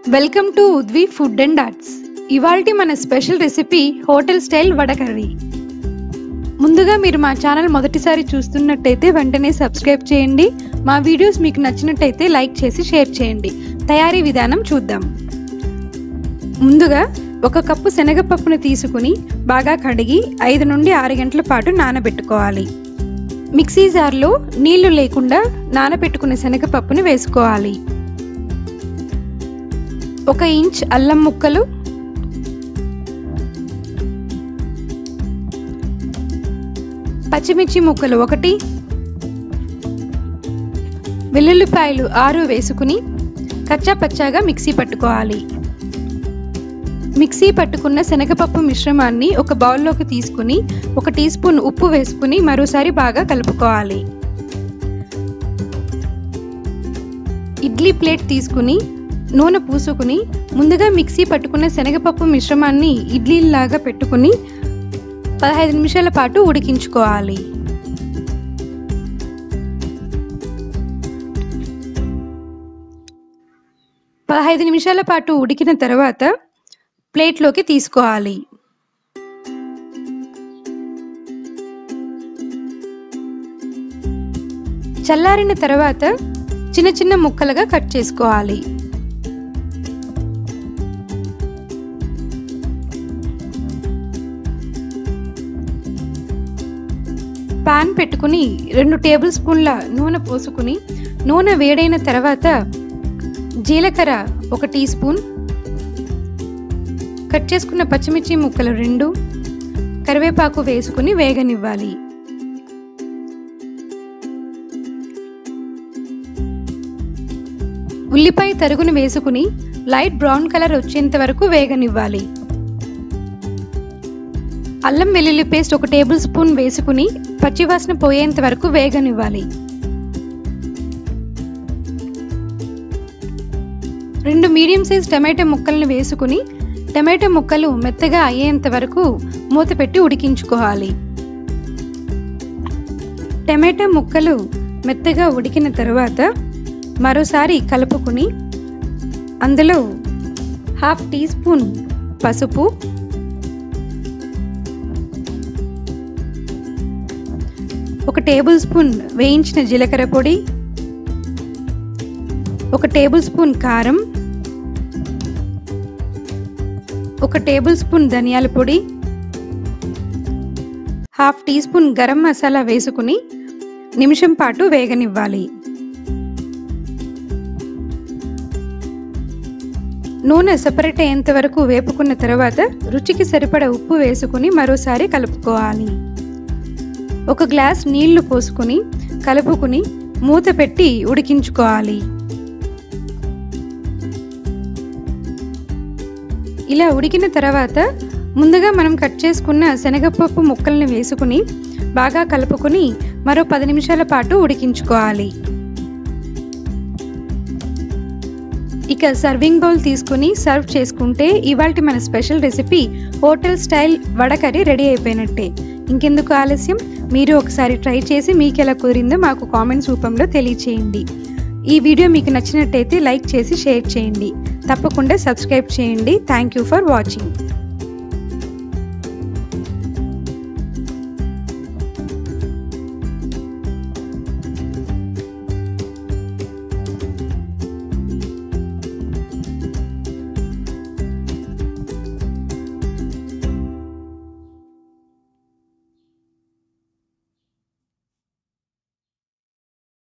welcome to ఉద్వి food and arts ఇవాల్టి మన special recipe hotel style vada curry ముందుగా మీరు మా ఛానల్ మొదటిసారి చూస్తున్నట్టయితే వెంటనే సబ్స్క్రైబ్ చేయండి మా వీడియోస్ మీకు నచ్చినట్టయితే లైక్ చేసి షేర్ చేయండి తయారీ విధానం చూద్దాం ముందుగా ఒక కప్పు శనగపప్పును తీసుకుని బాగా కడిగి ఐదు నుండి ఆరు గంటల పాటు నానబెట్టుకోవాలి మిక్సీ జార్లో నీళ్లు లేకుండా నానబెట్టుకున్న శనగపప్పుని వేసుకోవాలి ఒక ఇంచ్ అల్లం ముక్కలు పచ్చిమిర్చి ముక్కలు ఒకటి వెల్లుల్లిపాయలు ఆరు వేసుకుని కచ్చా పచ్చాగా మిక్సీ పట్టుకోవాలి మిక్సీ పట్టుకున్న శనగపప్పు మిశ్రమాన్ని ఒక బౌల్లోకి తీసుకుని ఒక టీ స్పూన్ ఉప్పు వేసుకుని మరోసారి బాగా కలుపుకోవాలి ఇడ్లీ ప్లేట్ తీసుకుని నూనె పూసుకుని ముందుగా మిక్సీ పట్టుకున్న శనగపప్పు మిశ్రమాన్ని ఇడ్లీలాగా పెట్టుకుని పదహైదు నిమిషాల పాటు ఉడికించుకోవాలి పదహైదు నిమిషాల పాటు ఉడికిన తర్వాత ప్లేట్లోకి తీసుకోవాలి చల్లారిన తర్వాత చిన్న చిన్న ముక్కలుగా కట్ చేసుకోవాలి పాన్ పెట్టుకుని రెండు టేబుల్ స్పూన్ల నూనె పోసుకుని నూనె వేడైన తర్వాత జీలకర్ర ఒక టీ స్పూన్ కట్ చేసుకున్న పచ్చిమిర్చి ముక్కలు రెండు కరివేపాకు వేసుకుని వేగనివ్వాలి ఉల్లిపాయ తరుగును వేసుకుని లైట్ బ్రౌన్ కలర్ వచ్చేంత వరకు వేగనివ్వాలి అల్లం వెల్లుల్లి పేస్ట్ ఒక టేబుల్ స్పూన్ వేసుకుని పచ్చివాసన పోయేంత వరకు వేగనివ్వాలి రెండు మీడియం సైజ్ టమాటో ముక్కలను వేసుకుని టమాటో ముక్కలు మెత్తగా అయ్యేంత వరకు మూత పెట్టి ఉడికించుకోవాలి టమాటో ముక్కలు మెత్తగా ఉడికిన తర్వాత మరోసారి కలుపుకుని అందులో హాఫ్ టీ స్పూన్ పసుపు ఒక టేబుల్ స్పూన్ వేయించిన జీలకర్ర పొడి ఒక టేబుల్ స్పూన్ కారం ఒక టేబుల్ స్పూన్ ధనియాల పొడి half tea spoon garam masala వేసుకుని నిమిషం పాటు వేగనివ్వాలి నూనె సెపరేట్ అయ్యేంత వరకు వేపుకున్న తర్వాత రుచికి సరిపడ ఉప్పు వేసుకుని మరోసారి కలుపుకోవాలి ఒక గ్లాస్ నీళ్లు పోసుకుని కలుపుకుని మూత పెట్టి ఉడికించుకోవాలి ఇలా ఉడికిన తర్వాత ముందుగా మనం కట్ చేసుకున్న శనగపప్పు ముక్కల్ని వేసుకుని బాగా కలుపుకుని మరో పది నిమిషాల పాటు ఉడికించుకోవాలి ఇక సర్వింగ్ బౌల్ తీసుకుని సర్వ్ చేసుకుంటే ఇవాళ మన special recipe hotel style vada curry ready అయిపోయినట్టే ఇంకెందుకు ఆలస్యం మీరు ఒకసారి ట్రై చేసి మీకు ఎలా కుదిరిందో మాకు కామెంట్స్ రూపంలో తెలియచేయండి ఈ వీడియో మీకు నచ్చినట్టయితే లైక్ చేసి షేర్ చేయండి తప్పకుండా సబ్స్క్రైబ్ చేయండి థ్యాంక్ యూ ఫర్ వాచింగ్